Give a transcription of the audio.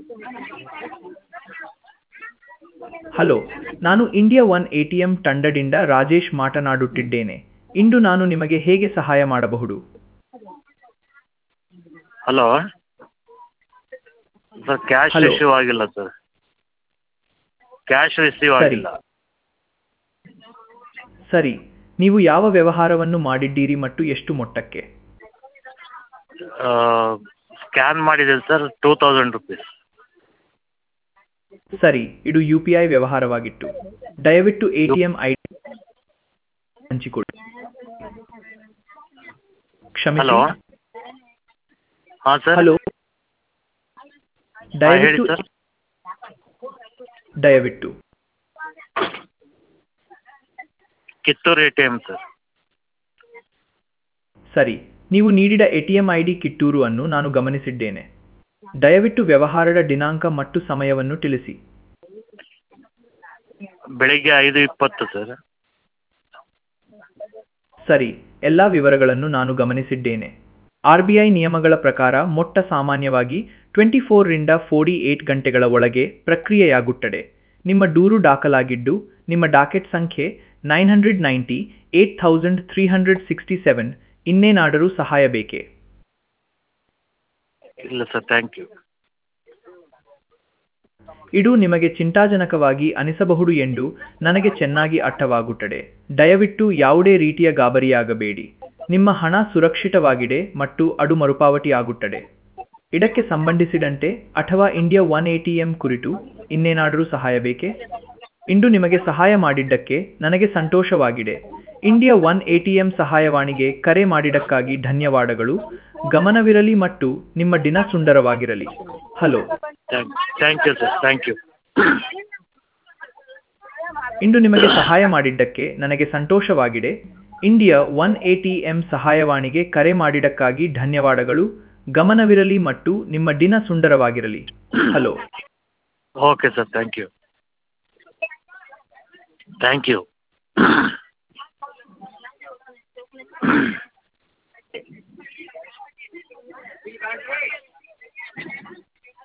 Hello ನಾನು India one A T M ತಂಡದಿಂದ ರಾಜೇಶ್ ಮಾತನಾಡುತ್ತಿದ್ದೇನೆ ಇಂದು ನಾನು ನಿಮಗೆ ಹೇಗೆ ಸಹಾಯ ಮಾಡಬಹುದು hello sir cash Hello. Receive ಆಗಿಲ್ಲ ಸರ್ ಕ್ಯಾಶ್ ರಿಸೀವ್ ಸರಿ. ಆಗಿಲ್ಲ ಸರಿ ನೀವು ಯಾವ ವ್ಯವಹಾರವನ್ನು ಮಾಡಿದ್ದೀರಿ ಮತ್ತು ಎಷ್ಟು ಮೊತ್ತಕ್ಕೆ ಸ್ಕ್ಯಾನ್ ಮಾಡಿದೆ ಸರ್ ಟೂ ತೌಸಂಡ್ ರುಪೀಸ್ ಸರಿ ಇದು ಯು ಪಿ ಐ ವ್ಯವಹಾರವಾಗಿತ್ತು ದಯವಿಟ್ಟು ಎ ಟಿ ಎಂ ಐ ಹಂಚಿಕೊಳ್ಳಿ ಕ್ಷಮಿಸಿ ಹಲೋ ಹಾಂ ಸರ್ ಹಲೋ ಹಾಂ ಹೇಳಿ ದಯವಿಟ್ಟು ಸರ್ ದಯವಿಟ್ಟು Kittur A T M sir ಸರಿ ನೀವು ನೀಡಿದ ಎಟಿಎಂ ಐಡಿ ಕಿತ್ತೂರು ಅನ್ನು ನಾನು ಗಮನಿಸಿದ್ದೇನೆ ದಯವಿಟ್ಟು ವ್ಯವಹಾರದ ದಿನಾಂಕ ಮತ್ತು ಸಮಯವನ್ನು ತಿಳಿಸಿ ಬೆಳಿಗ್ಗೆ ಐದು ಇಪ್ಪತ್ತು ಸರ್ ಸರಿ ಎಲ್ಲ ವಿವರಗಳನ್ನು ನಾನು ಗಮನಿಸಿದ್ದೇನೆ ಆರ್ ಬಿ ಐ ನಿಯಮಗಳ ಪ್ರಕಾರ ಮೊಟ್ಟ ಸಾಮಾನ್ಯವಾಗಿ ಟ್ವೆಂಟಿ ಫೋರ್ರಿಂದ ಫೋರ್ಟಿ ಏಟ್ ಗಂಟೆಗಳ ಒಳಗೆ ಪ್ರಕ್ರಿಯೆಯಾಗುತ್ತದೆ ನಿಮ್ಮ ದೂರು ದಾಖಲಾಗಿದ್ದು ನಿಮ್ಮ ಡಾಕೆಟ್ ಸಂಖ್ಯೆ nine hundred ninety eight thousand three hundred sixty seven ಇನ್ನೇನಾದರೂ ಸಹಾಯ ಬೇಕೇ ಇಲ್ಲ ಸರ್ ಥ್ಯಾಂಕ್ ಯು ಇದು ನಿಮಗೆ ಚಿಂತಾಜನಕವಾಗಿ ಅನಿಸಬಹುದು ಎಂದು ನನಗೆ ಚೆನ್ನಾಗಿ ಅರ್ಥವಾಗುತ್ತದೆ ದಯವಿಟ್ಟು ಯಾವುದೇ ರೀತಿಯ ಗಾಬರಿಯಾಗಬೇಡಿ ನಿಮ್ಮ ಹಣ ಸುರಕ್ಷಿತವಾಗಿದೆ ಮತ್ತು ಅದು ಮರುಪಾವತಿಯಾಗುತ್ತದೆ ಇದಕ್ಕೆ ಸಂಬಂಧಿಸಿದಂತೆ ಅಥವಾ India one A T M ಕುರಿತು ಇನ್ನೇನಾದರೂ ಸಹಾಯ ಬೇಕೇ ಇಂದು ನಿಮಗೆ ಸಹಾಯ ಮಾಡಿದ್ದಕ್ಕೆ ನನಗೆ ಸಂತೋಷವಾಗಿದೆ India one A T M ಸಹಾಯವಾಣಿಗೆ ಕರೆ ಮಾಡಿದ್ದಕ್ಕಾಗಿ ಧನ್ಯವಾದಗಳು ಗಮನವಿರಲಿ ಮತ್ತು ನಿಮ್ಮ ದಿನ ಸುಂದರವಾಗಿರಲಿ hello thank thank you sir thank you ಇಂದು ನಿಮಗೆ ಸಹಾಯ ಮಾಡಿದ್ದಕ್ಕೆ ನನಗೆ ಸಂತೋಷವಾಗಿದೆ India one A T M ಸಹಾಯವಾಣಿಗೆ ಕರೆ ಮಾಡಿದ್ದಕ್ಕಾಗಿ ಧನ್ಯವಾದಗಳು ಗಮನವಿರಲಿ ಮತ್ತು ನಿಮ್ಮ ದಿನ ಸುಂದರವಾಗಿರಲಿ hello okay sir thank you thank you